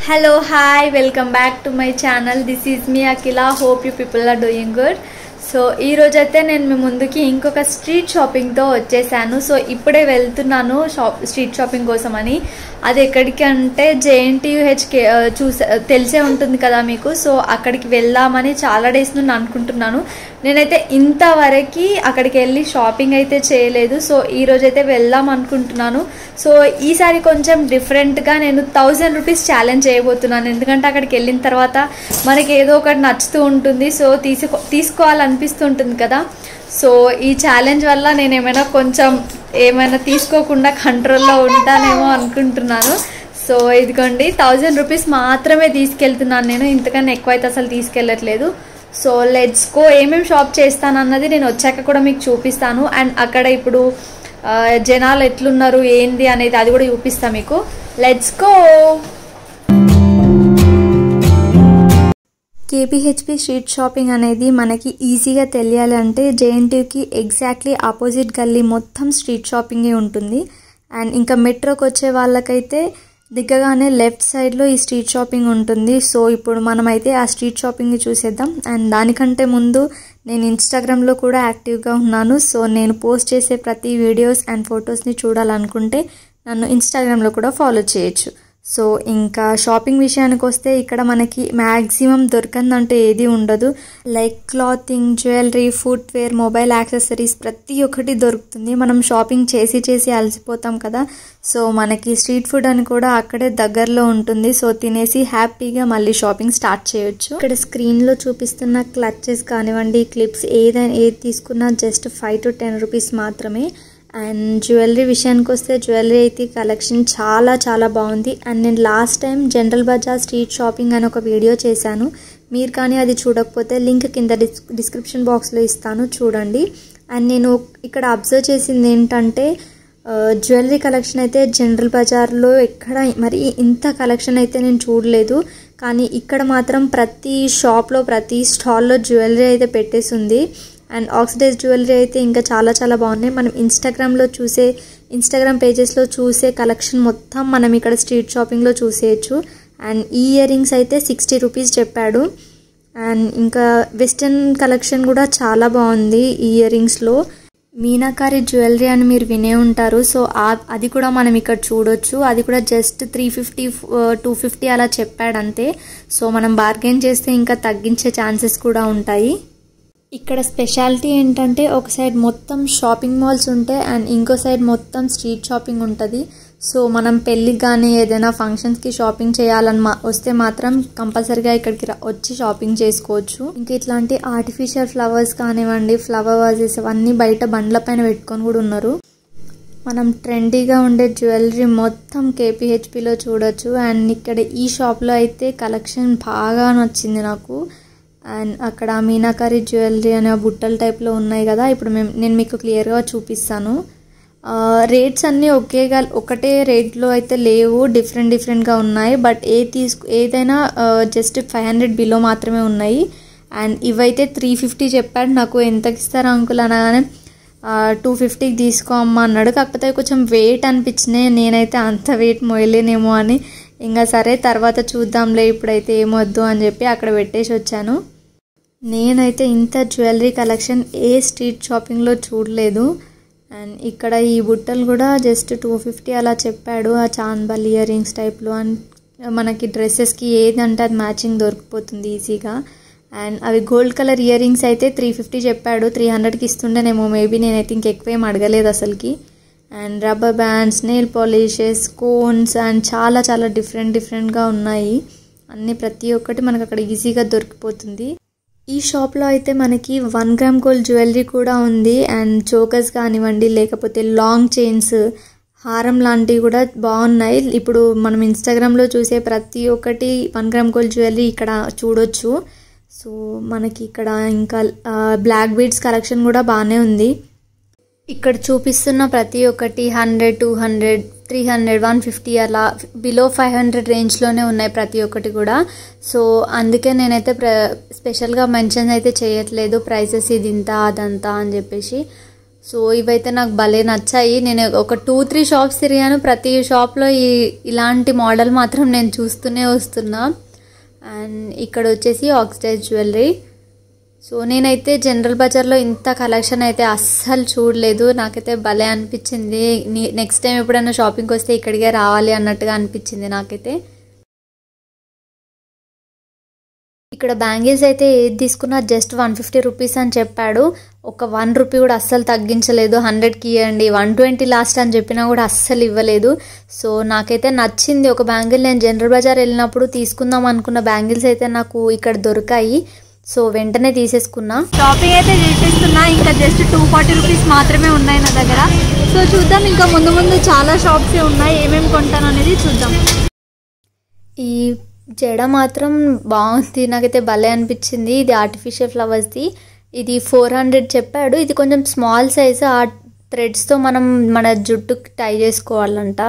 Hello, hi, welcome back to my channel. This is me Akila. Hope you people are doing good. So ఈ రోజైతే నేను మీ ముందుకి ఇంకొక street షాపింగ్తో వచ్చేసాను so ఇప్పుడే వెళ్తున్నాను షాప్ స్ట్రీట్ షాపింగ్ కోసం అని అది ఎక్కడికి అంటే జేఎన్టీయూహెచ్కే చూసే తెలిసే ఉంటుంది కదా మీకు సో అక్కడికి వెళ్దామని చాలా డేస్ నుండి అనుకుంటున్నాను నేనైతే ఇంతవరకు అక్కడికి వెళ్ళి షాపింగ్ అయితే చేయలేదు సో ఈ రోజైతే వెళ్దాం అనుకుంటున్నాను సో ఈసారి కొంచెం డిఫరెంట్గా నేను థౌజండ్ రూపీస్ ఛాలెంజ్ చేయబోతున్నాను ఎందుకంటే అక్కడికి వెళ్ళిన తర్వాత మనకి ఏదో ఒకటి నచ్చుతూ ఉంటుంది సో తీసుకో తీసుకోవాలనిపిస్తుంటుంది కదా సో ఈ ఛాలెంజ్ వల్ల నేను ఏమైనా కొంచెం ఏమైనా తీసుకోకుండా కంట్రోల్లో ఉంటానేమో అనుకుంటున్నాను సో ఇదిగోండి థౌజండ్ రూపీస్ మాత్రమే తీసుకెళ్తున్నాను నేను ఇంతకన్నా ఎక్కువ అయితే అసలు తీసుకెళ్ళట్లేదు సో లెట్స్ గో ఏమేమి షాప్ చేస్తానన్నది నేను వచ్చాక కూడా మీకు చూపిస్తాను అండ్ అక్కడ ఇప్పుడు ఆ, జనాలు ఎట్లున్నారు ఏంది అనేది అది కూడా చూపిస్తా మీకు let's go KPHB street shopping అనేది మనకి ఈజీగా తెలియాలి అంటే జేఎన్టీయూకి ఎగ్జాక్ట్లీ ఆపోజిట్ గల్లీ మొత్తం స్ట్రీట్ షాపింగే ఉంటుంది అండ్ ఇంకా మెట్రోకి వచ్చే వాళ్ళకైతే దిగ్గగానే లెఫ్ట్ సైడ్లో ఈ స్ట్రీట్ షాపింగ్ ఉంటుంది సో ఇప్పుడు మనమైతే ఆ స్ట్రీట్ షాపింగ్ చూసేద్దాం అండ్ దానికంటే ముందు నేను ఇన్స్టాగ్రామ్లో కూడా యాక్టివ్గా ఉన్నాను సో నేను పోస్ట్ చేసే ప్రతి వీడియోస్ అండ్ ఫొటోస్ని చూడాలనుకుంటే నన్ను ఇన్స్టాగ్రామ్లో కూడా ఫాలో చేయొచ్చు సో ఇంకా షాపింగ్ విషయానికి వస్తే ఇక్కడ మనకి మ్యాక్సిమం దొరకందంటే ఏది ఉండదు like clothing jewellery footwear mobile accessories ప్రతి ఒక్కటి దొరుకుతుంది మనం షాపింగ్ చేసి చేసి అలసిపోతాం కదా సో మనకి స్ట్రీట్ ఫుడ్ అని కూడా అక్కడే దగ్గరలో ఉంటుంది సో తినేసి హ్యాపీగా మళ్ళీ షాపింగ్ స్టార్ట్ చేయొచ్చు ఇక్కడ స్క్రీన్లో చూపిస్తున్న క్లచెస్ కానివ్వండి క్లిప్స్ ఏదైనా ఏది తీసుకున్నా just five to ten rupees మాత్రమే అండ్ జ్యువెలరీ విషయానికి వస్తే జ్యువెలరీ అయితే కలెక్షన్ చాలా చాలా బాగుంది అండ్ నేను last time General Bazaar street shopping అని ఒక వీడియో చేశాను మీరు కానీ అది చూడకపోతే లింక్ కింద డిస్ డిస్క్రిప్షన్ బాక్స్లో ఇస్తాను చూడండి అండ్ నేను ఇక్కడ అబ్జర్వ్ చేసింది ఏంటంటే ఆ, జ్యువెలరీ కలెక్షన్ అయితే జనరల్ బజార్లో ఎక్కడ మరి ఇంత కలెక్షన్ అయితే నేను చూడలేదు కానీ ఇక్కడ మాత్రం ప్రతి షాప్లో ప్రతి స్టాల్లో జ్యువెలరీ అయితే పెట్టేసి ఉంది అండ్ ఆక్సిడైజ్ జ్యువెలరీ అయితే ఇంకా చాలా చాలా బాగున్నాయి మనం ఇన్స్టాగ్రామ్లో చూసే ఇన్స్టాగ్రామ్ పేజెస్లో చూసే కలెక్షన్ మొత్తం మనం ఇక్కడ స్ట్రీట్ షాపింగ్లో చూసేయచ్చు అండ్ ఈ ఇయర్ రింగ్స్ అయితే సిక్స్టీ రూపీస్ చెప్పాడు అండ్ ఇంకా వెస్ట్రన్ కలెక్షన్ కూడా చాలా బాగుంది ఈ ఇయర్ రింగ్స్లో మీనాకారి జ్యువెలరీ అని మీరు వినే ఉంటారు సో ఆ- అది కూడా మనం ఇక్కడ చూడొచ్చు అది కూడా just three fifty two fifty అలా చెప్పాడంతే సో మనం బార్గెన్ చేస్తే ఇంకా తగ్గించే ఛాన్సెస్ కూడా ఉంటాయి ఇక్కడ స్పెషాలిటీ ఏంటంటే ఒక సైడ్ మొత్తం షాపింగ్ మాల్స్ ఉంటాయి అండ్ ఇంకో సైడ్ మొత్తం స్ట్రీట్ షాపింగ్ ఉంటుంది సో మనం పెళ్ళికి కానీ ఏదైనా ఫంక్షన్స్కి షాపింగ్ చేయాలని మా వస్తే మాత్రం కంపల్సరీగా ఇక్కడికి రా- వచ్చి షాపింగ్ చేసుకోవచ్చు ఇంకా ఇట్లాంటి ఆర్టిఫిషియల్ ఫ్లవర్స్ కానివ్వండి ఫ్లవర్ వాజెస్ అవన్నీ బయట బండ్ల పైన పెట్టుకొని కూడా ఉన్నారు మనం ట్రెండీగా ఉండే జ్యువెలరీ మొత్తం కేపీహెచ్పిలో చూడొచ్చు అండ్ ఇక్కడ ఈ షాప్లో అయితే కలెక్షన్ బాగా నచ్చింది నాకు అండ్ అక్కడ మీనాకారి జ్యువెలరీ అనే బుట్టల టైప్లో ఉన్నాయి కదా ఇప్పుడు మేము నేను మీకు క్లియర్గా చూపిస్తాను ఆ, రేట్స్ అన్నీ ఒకేగా ఒకటే రేట్లో అయితే లేవు డిఫరెంట్ డిఫరెంట్గా ఉన్నాయి బట్ ఏ తీసుకు ఏదైనా జస్ట్ ఫైవ్ హండ్రెడ్ బిలో మాత్రమే ఉన్నాయి అండ్ ఇవైతే త్రీ ఫిఫ్టీ చెప్పాడు నాకు ఎంతకి ఇస్తారా అంకుల్ అనగానే టూ ఫిఫ్టీకి తీసుకో అమ్మా అన్నాడు కాకపోతే అవి కొంచెం వెయిట్ అనిపించినాయి నేనైతే అంత వెయిట్ మోయలేనేమో అని ఇంకా సరే తర్వాత చూద్దాంలే ఇప్పుడైతే ఏమొద్దు అని చెప్పి అక్కడ పెట్టేసి వచ్చాను నేనైతే ఇంత జ్యువెలరీ కలెక్షన్ ఏ స్ట్రీట్ షాపింగ్లో చూడలేదు అండ్ ఇక్కడ ఈ బుట్టలు కూడా జస్ట్ టూ ఫిఫ్టీ అలా చెప్పాడు ఆ చాందబల్ ఇయర్ రింగ్స్ టైప్లో అండ్ మనకి డ్రెస్సెస్కి ఏదంటే అది మ్యాచింగ్ దొరికిపోతుంది ఈజీగా అండ్ అవి గోల్డ్ కలర్ ఇయర్ రింగ్స్ అయితే త్రీ ఫిఫ్టీ చెప్పాడు త్రీ హండ్రెడ్కి ఇస్తుండేనేమో మేబీ నేనైతే ఇంకెక్కువేం అడగలేదు అసలుకి and rubber bands nail polishes cones and చాలా చాలా డిఫరెంట్ డిఫరెంట్గా ఉన్నాయి అన్నీ ప్రతి ఒక్కటి మనకు అక్కడ ఈజీగా దొరికిపోతుంది ఈ షాప్లో అయితే మనకి వన్ గ్రామ్ గోల్డ్ జ్యువెలరీ కూడా ఉంది అండ్ చోకర్స్ కానివ్వండి లేకపోతే లాంగ్ చైన్స్ హారం లాంటివి కూడా బాగున్నాయి ఇప్పుడు మనం ఇన్స్టాగ్రామ్లో చూసే ప్రతి ఒక్కటి వన్ గ్రామ్ గోల్డ్ జ్యువెలరీ ఇక్కడ చూడొచ్చు సో మనకి ఇక్కడ ఇంకా బ్లాక్ బీడ్స్ కలెక్షన్ కూడా బాగానే ఉంది ఇక్కడ చూపిస్తున్న ప్రతి ఒక్కటి hundred two hundred three hundred one fifty అలా బిలో ఫైవ్ హండ్రెడ్ రేంజ్లోనే ఉన్నాయి ప్రతి ఒక్కటి కూడా సో అందుకే నేనైతే ప్ర స్పెషల్గా మెన్షన్ అయితే చేయట్లేదు ప్రైసెస్ ఇది ఇంత అదంతా అని చెప్పేసి సో ఇవైతే నాకు భలే నచ్చాయి నేను ఒక టూ త్రీ షాప్స్ తిరిగాను ప్రతి షాప్లో ఈ ఇలాంటి మోడల్ మాత్రం నేను చూస్తూనే వస్తున్నా అండ్ ఇక్కడ వచ్చేసి ఆక్సిడైజ్ జ్యువెలరీ సో నేనైతే జనరల్ బజార్లో ఇంత కలెక్షన్ అయితే అస్సలు చూడలేదు నాకైతే భలే అనిపించింది నెక్స్ట్ టైం ఎప్పుడైనా షాపింగ్కి వస్తే ఇక్కడికే రావాలి అన్నట్టుగా అనిపించింది నాకైతే ఇక్కడ బ్యాంగిల్స్ అయితే ఏది తీసుకున్నా జస్ట్ వన్ ఫిఫ్టీ రూపీస్ అని చెప్పాడు ఒక వన్ రూపీ కూడా అస్సలు తగ్గించలేదు హండ్రెడ్కి ఇవ్వండి వన్ ట్వంటీ లాస్ట్ అని చెప్పినా కూడా అస్సలు ఇవ్వలేదు సో నాకైతే నచ్చింది ఒక బ్యాంగిల్ నేను జనరల్ బజార్ వెళ్ళినప్పుడు తీసుకుందాం అనుకున్న బ్యాంగిల్స్ అయితే నాకు ఇక్కడ దొరికాయి సో వెంటనే తీసేసుకున్నా షాపింగ్ అయితే చేసేస్తున్నా ఇంకా జస్ట్ టూ ఫార్టీ రూపీస్ మాత్రమే ఉన్నాయి నా దగ్గర సో చూద్దాం ఇంకా ముందు ముందు చాలా షాప్స్ ఉన్నాయి ఏమేమి కొంటాను అనేది చూద్దాం ఈ జడ మాత్రం బాగుంది నాకైతే భలే అనిపించింది ఇది ఆర్టిఫిషియల్ ఫ్లవర్స్ది ఇది ఫోర్ హండ్రెడ్ చెప్పాడు ఇది కొంచెం స్మాల్ సైజ్ ఆ థ్రెడ్స్తో మనం మన జుట్టుకి టై చేసుకోవాలంట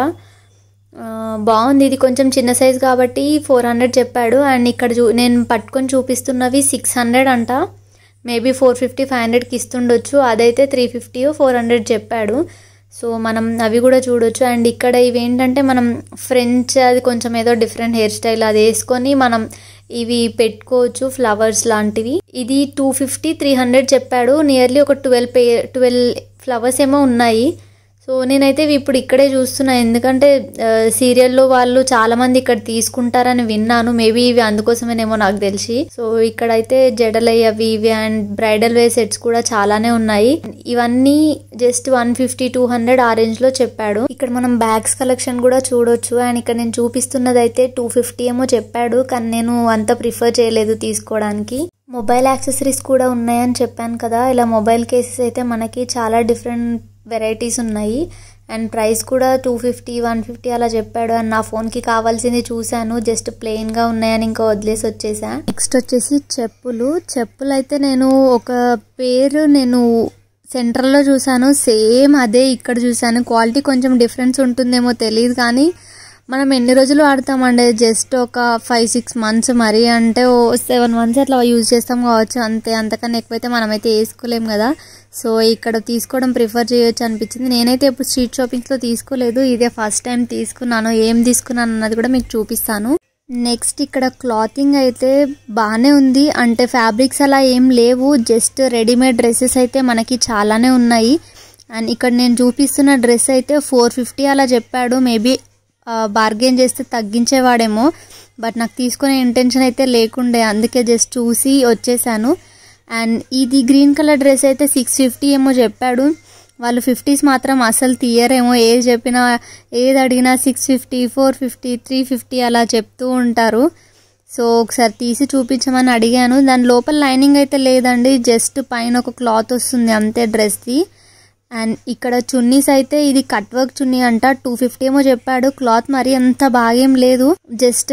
ఆ, బాగుంది ఇది కొంచెం చిన్న సైజ్ కాబట్టి ఫోర్ హండ్రెడ్ చెప్పాడు అండ్ ఇక్కడ చూ నేను పట్టుకొని చూపిస్తున్నవి సిక్స్ హండ్రెడ్ అంట మేబీ ఫోర్ ఫిఫ్టీ ఫైవ్ హండ్రెడ్కి ఇస్తుండొచ్చు అదైతే త్రీ ఫిఫ్టీ ఫోర్ హండ్రెడ్ చెప్పాడు సో మనం అవి కూడా చూడొచ్చు అండ్ ఇక్కడ ఇవి ఏంటంటే మనం ఫ్రెంచ్ అది కొంచెం ఏదో డిఫరెంట్ హెయిర్ స్టైల్ అది వేసుకొని మనం ఇవి పెట్టుకోవచ్చు ఫ్లవర్స్ లాంటివి ఇది టూ ఫిఫ్టీ త్రీ హండ్రెడ్ చెప్పాడు నియర్లీ ఒక ట్వెల్వ్ పే ట్వెల్వ్ ఫ్లవర్స్ ఏమో ఉన్నాయి సో నేనైతే ఇవి ఇప్పుడు ఇక్కడే చూస్తున్నా ఎందుకంటే సీరియల్లో వాళ్ళు చాలా మంది ఇక్కడ తీసుకుంటారని విన్నాను మేబీ ఇవి అందుకోసమేనేమో నాకు తెలిసి సో ఇక్కడైతే జడలయ్యి అవి ఇవి అండ్ బ్రైడల్ వే సెట్స్ కూడా చాలానే ఉన్నాయి ఇవన్నీ just one fifty two hundred ఆ రేంజ్ లో చెప్పాడు ఇక్కడ మనం బ్యాగ్స్ కలెక్షన్ కూడా చూడొచ్చు అండ్ ఇక్కడ నేను చూపిస్తున్నది అయితే టూ ఫిఫ్టీ ఏమో చెప్పాడు కానీ నేను అంత ప్రిఫర్ చేయలేదు తీసుకోవడానికి మొబైల్ యాక్సెసరీస్ కూడా ఉన్నాయని చెప్పాను కదా ఇలా మొబైల్ కేసెస్ అయితే మనకి చాలా డిఫరెంట్ వెరైటీస్ ఉన్నాయి అండ్ ప్రైస్ కూడా టూ ఫిఫ్టీ వన్ ఫిఫ్టీ అలా చెప్పాడు అండ్ నా ఫోన్కి కావాల్సింది చూశాను జస్ట్ ప్లెయిన్గా ఉన్నాయని ఇంకా వదిలేసి వచ్చేసా నెక్స్ట్ వచ్చేసి చెప్పులు చెప్పులు అయితే నేను ఒక పేరు నేను సెంట్రల్లో చూసాను సేమ్ అదే ఇక్కడ చూసాను క్వాలిటీ కొంచెం డిఫరెన్స్ ఉంటుందేమో తెలియదు కానీ మనం ఎన్ని రోజులు వాడతామండి జస్ట్ ఒక ఫైవ్ సిక్స్ మంత్స్ మరీ అంటే ఓ సెవెన్ మంత్స్ అట్లా యూజ్ చేస్తాం కావచ్చు అంతే అంతకన్నా ఎక్కువైతే మనమైతే వేసుకోలేం కదా సో ఇక్కడ తీసుకోవడం ప్రిఫర్ చేయొచ్చు అనిపించింది నేనైతే ఇప్పుడు స్ట్రీట్ షాపింగ్స్లో తీసుకోలేదు ఇదే ఫస్ట్ టైం తీసుకున్నాను ఏం తీసుకున్నాను అన్నది కూడా మీకు చూపిస్తాను నెక్స్ట్ ఇక్కడ క్లాతింగ్ అయితే బాగానే ఉంది అంటే ఫ్యాబ్రిక్స్ అలా ఏం లేవు జస్ట్ రెడీమేడ్ డ్రెస్సెస్ అయితే మనకి చాలానే ఉన్నాయి అండ్ ఇక్కడ నేను చూపిస్తున్న డ్రెస్ అయితే ఫోర్ ఫిఫ్టీ అలా చెప్పాడు మేబీ బార్గెన్ చేస్తే తగ్గించేవాడేమో బట్ నాకు తీసుకునే ఇంటెన్షన్ అయితే లేకుండే అందుకే జస్ట్ చూసి వచ్చేసాను అండ్ ఇది గ్రీన్ కలర్ డ్రెస్ అయితే సిక్స్ ఫిఫ్టీ ఏమో చెప్పాడు వాళ్ళు ఫిఫ్టీస్ మాత్రం అసలు తీయరేమో ఏది చెప్పినా ఏది అడిగినా six fifty four fifty three fifty అలా చెప్తూ ఉంటారు సో ఒకసారి తీసి చూపించమని అడిగాను దాని లోపల లైనింగ్ అయితే లేదండి జస్ట్ పైన ఒక క్లాత్ వస్తుంది అంతే డ్రెస్ది అండ్ ఇక్కడ చున్నీస్ అయితే ఇది కట్ వర్క్ చున్నీ అంట టూ ఫిఫ్టీ ఏమో చెప్పాడు క్లాత్ మరి అంత బాగేం లేదు జస్ట్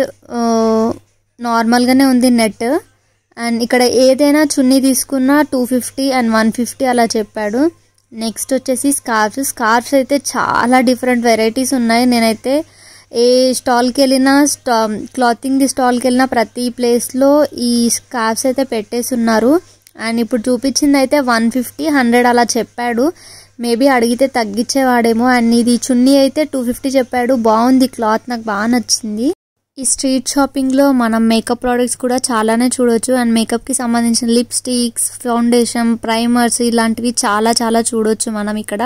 నార్మల్గానే ఉంది నెట్ అండ్ ఇక్కడ ఏదైనా చున్నీ తీసుకున్నా two fifty and one fifty అలా చెప్పాడు నెక్స్ట్ వచ్చేసి స్కార్ఫ్స్ స్కార్ఫ్స్ అయితే చాలా డిఫరెంట్ వెరైటీస్ ఉన్నాయి నేనైతే ఏ స్టాల్కి వెళ్ళినా స్టా క్లాతింగ్ స్టాల్కి వెళ్ళినా ప్రతి ప్లేస్లో ఈ స్కార్ఫ్స్ అయితే పెట్టేసి ఉన్నారు అండ్ ఇప్పుడు చూపించింది అయితే వన్ ఫిఫ్టీ హండ్రెడ్ అలా చెప్పాడు మేబీ అడిగితే తగ్గించేవాడేమో అండ్ ఇది చున్నీ అయితే టూ ఫిఫ్టీ చెప్పాడు బాగుంది క్లాత్ నాకు బాగా నచ్చింది ఈ స్ట్రీట్ షాపింగ్లో మనం మేకప్ ప్రోడక్ట్స్ కూడా చాలానే చూడొచ్చు అండ్ మేకప్కి సంబంధించిన లిప్స్టిక్స్ ఫౌండేషన్ ప్రైమర్స్ ఇలాంటివి చాలా చాలా చూడొచ్చు మనం ఇక్కడ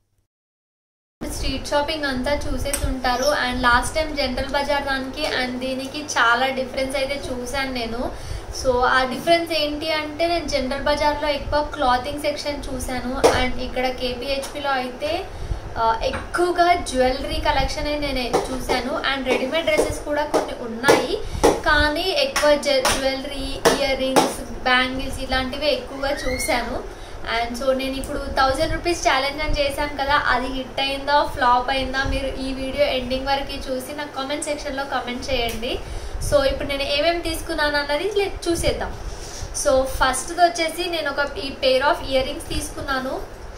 స్ట్రీట్ షాపింగ్ అంతా చూసేసి ఉంటారు and last time General Bazaar దానికి అండ్ దీనికి చాలా డిఫరెన్స్ అయితే చూశాను నేను సో ఆ డిఫరెన్స్ ఏంటి అంటే నేను జనరల్ బజార్లో ఎక్కువ క్లాతింగ్ సెక్షన్ చూశాను అండ్ ఇక్కడ కేపీహెచ్పిలో అయితే ఆ, ఎక్కువగా జ్యువెలరీ కలెక్షన్ నేను చూశాను అండ్ రెడీమేడ్ డ్రెస్సెస్ కూడా కొన్ని ఉన్నాయి కానీ ఎక్కువ జ్యువెలరీ ఇయర్ రింగ్స్ బ్యాంగిల్స్ ఇలాంటివి ఎక్కువగా చూశాను అండ్ సో నేను ఇప్పుడు థౌజండ్ రూపీస్ ఛాలెంజ్ అని చేశాను కదా అది హిట్ అయిందా ఫ్లాప్ అయిందా మీరు ఈ వీడియో ఎండింగ్ వరకు చూసి నాకు కామెంట్ సెక్షన్లో కామెంట్ చేయండి సో ఇప్పుడు నేను ఏమేమి తీసుకున్నాను అన్నది లే- చూసేద్దాం సో ఫస్ట్ది వచ్చేసి నేను ఒక ఈ పేర్ ఆఫ్ ఇయర్ రింగ్స్ తీసుకున్నాను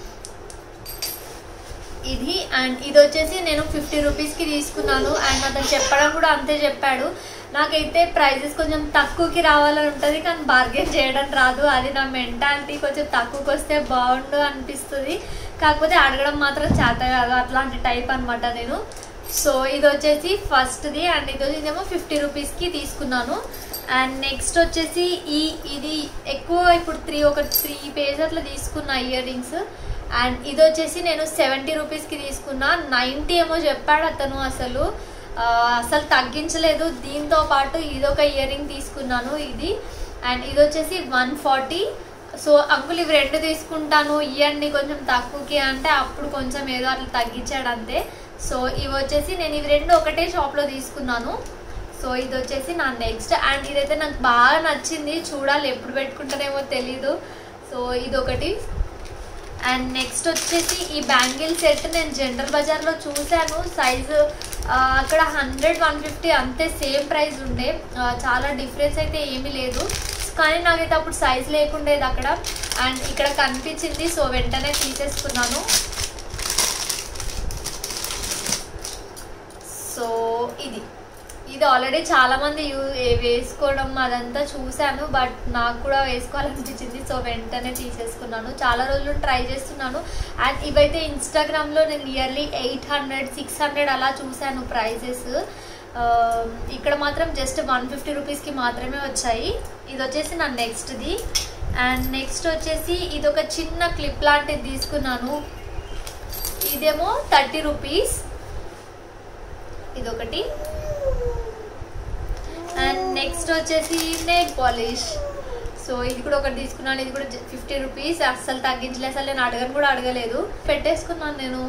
ఇది అండ్ ఇది వచ్చేసి నేను ఫిఫ్టీ రూపీస్కి తీసుకున్నాను అండ్ అతను చెప్పడం కూడా అంతే చెప్పాడు నాకైతే ప్రైజెస్ కొంచెం తక్కువకి రావాలని ఉంటుంది కానీ బార్గెన్ చేయడం రాదు అది నా మెంటాలిటీ కొంచెం తక్కువకి వస్తే బాగుండు అనిపిస్తుంది కాకపోతే అడగడం మాత్రం చేత కాదు అట్లాంటి టైప్ అనమాట నేను సో ఇది వచ్చేసి ఫస్ట్ది అండ్ ఇది ఇదేమో ఫిఫ్టీ రూపీస్కి తీసుకున్నాను అండ్ నెక్స్ట్ వచ్చేసి ఈ ఇది ఎక్కువ ఇప్పుడు త్రీ ఒక త్రీ పేజ్ అట్లా తీసుకున్న ఇయర్ రింగ్స్ అండ్ ఇది వచ్చేసి నేను సెవెంటీ రూపీస్కి తీసుకున్నా నైంటీ ఏమో చెప్పాడు అతను అసలు ఆ, అసలు తగ్గించలేదు దీంతో పాటు ఇదొక ఇయర్ రింగ్ తీసుకున్నాను ఇది అండ్ ఇది వచ్చేసి వన్ ఫార్టీ సో అంకుల్ ఇవి రెండు తీసుకుంటాను ఇవన్నీ కొంచెం తక్కువకి అంటే అప్పుడు కొంచెం ఏదో అట్లా తగ్గించాడు అంతే సో ఇవి వచ్చేసి నేను ఇవి రెండు ఒకటే షాప్లో తీసుకున్నాను సో ఇది వచ్చేసి నా నెక్స్ట్ అండ్ ఇదైతే నాకు బాగా నచ్చింది చూడాలి ఎప్పుడు పెట్టుకుంటానేమో తెలీదు సో ఇది ఒకటి అండ్ నెక్స్ట్ వచ్చేసి ఈ బ్యాంగిల్ సెట్ నేను జనరల్ బజార్లో చూశాను సైజు అక్కడ హండ్రెడ్ వన్ ఫిఫ్టీ అంతే సేమ్ ప్రైస్ ఉండే ఆ, చాలా డిఫరెన్స్ అయితే ఏమీ లేదు కానీ నాకైతే అప్పుడు సైజ్ లేకుండేది అక్కడ అండ్ ఇక్కడ కనిపించింది సో వెంటనే తీసేసుకున్నాను సో ఇది ఇది ఆల్రెడీ చాలా మంది యూ ఏ- వేసుకోవడం అదంతా చూశాను బట్ నాకు కూడా వేసుకోవాలనిపించింది సో వెంటనే తీసేసుకున్నాను చాలా రోజులు ట్రై చేస్తున్నాను అండ్ ఇవైతే ఇన్స్టాగ్రామ్లో నేను earlier eight hundred six hundred అలా చూశాను ప్రైజెస్ ఇక్కడ మాత్రం జస్ట్ వన్ ఫిఫ్టీ రూపీస్కి మాత్రమే వచ్చాయి ఇది వచ్చేసి నా నెక్స్ట్ది అండ్ నెక్స్ట్ వచ్చేసి ఇది ఒక చిన్న క్లిప్ లాంటిది తీసుకున్నాను ఇదేమో థర్టీ రూపీస్ ఇదొకటి అండ్ నెక్స్ట్ వచ్చేసి నెయిల్ పాలిష్ సో ఇది కూడా ఒకటి తీసుకున్నాను ఇది కూడా ఫిఫ్టీ రూపీస్ అస్సలు తగ్గించలేదు అసలు నేను అడగను కూడా అడగలేదు పెట్టేసుకున్నాను నేను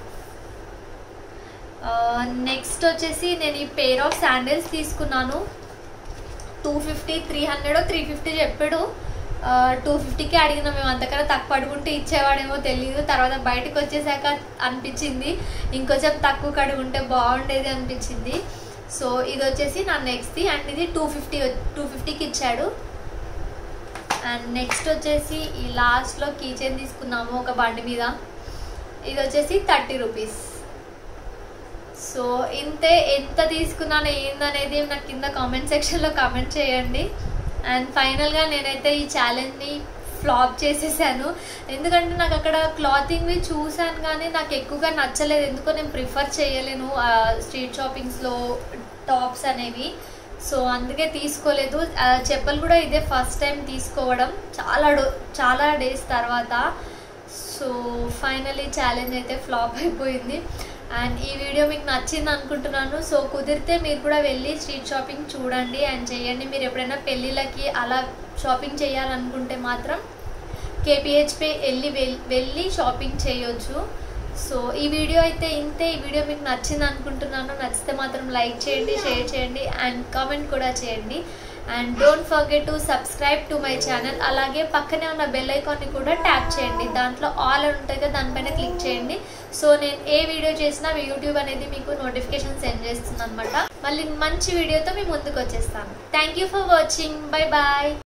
నెక్స్ట్ వచ్చేసి నేను ఈ పేర్ ఆఫ్ శాండిల్స్ తీసుకున్నాను two fifty three hundred three fifty చెప్పాడు టూ ఫిఫ్టీకి అడిగిన మేము అంతకన్నా తక్కువ అడుగుంటే ఇచ్చేవాడేమో తెలియదు తర్వాత బయటకు వచ్చేసాక అనిపించింది ఇంకొంచెం తక్కువ అడుగుంటే బాగుండేది అనిపించింది సో ఇది వచ్చేసి నా నెక్స్ట్ది అండ్ ఇది టూ ఫిఫ్టీ టూ ఫిఫ్టీకి ఇచ్చాడు అండ్ నెక్స్ట్ వచ్చేసి ఈ లాస్ట్లో కీచెన్ తీసుకున్నాము ఒక బండి మీద ఇది వచ్చేసి థర్టీ రూపీస్ సో ఇంతే ఎంత తీసుకున్నాను ఏందనేది నాకు కింద కామెంట్ సెక్షన్లో కామెంట్ చేయండి అండ్ ఫైనల్గా నేనైతే ఈ ఛాలెంజ్ని ఫ్లాప్ చేసేసాను ఎందుకంటే నాకు అక్కడ క్లాతింగ్వి చూశాను కానీ నాకు ఎక్కువగా నచ్చలేదు ఎందుకో నేను ప్రిఫర్ చేయలేను స్ట్రీట్ షాపింగ్స్లో టాప్స్ అనేవి సో అందుకే తీసుకోలేదు ఆ, చెప్పులు కూడా ఇదే ఫస్ట్ టైం తీసుకోవడం చాలా డో చాలా డేస్ తర్వాత సో ఫైనలీ ఛాలెంజ్ అయితే ఫ్లాప్ అయిపోయింది అండ్ ఈ వీడియో మీకు నచ్చింది అనుకుంటున్నాను సో కుదిరితే మీరు కూడా వెళ్ళి స్ట్రీట్ షాపింగ్ చూడండి అండ్ చేయండి మీరు ఎప్పుడైనా పెళ్ళిళ్ళకి అలా షాపింగ్ చేయాలనుకుంటే మాత్రం కేపీహెచ్పి వెళ్ళి వెల్- వెళ్ళి షాపింగ్ చేయొచ్చు సో ఈ వీడియో అయితే ఇంతే ఈ వీడియో మీకు నచ్చింది అనుకుంటున్నాను నచ్చితే మాత్రం లైక్ చేయండి షేర్ చేయండి అండ్ కామెంట్ కూడా చేయండి and don't forget to subscribe to my channel అలాగే పక్కనే ఉన్న బెల్ ఐకాన్ని కూడా ట్యాప్ చేయండి దాంట్లో ఆల్ అని ఉంటుంది కదా దానిపైన క్లిక్ చేయండి సో నేను ఏ వీడియో చేసినా యూట్యూబ్ అనేది మీకు నోటిఫికేషన్ సెండ్ చేస్తుంది అనమాట మళ్ళీ మంచి వీడియోతో మీ ముందుకు వచ్చేస్తాను thank you for watching bye bye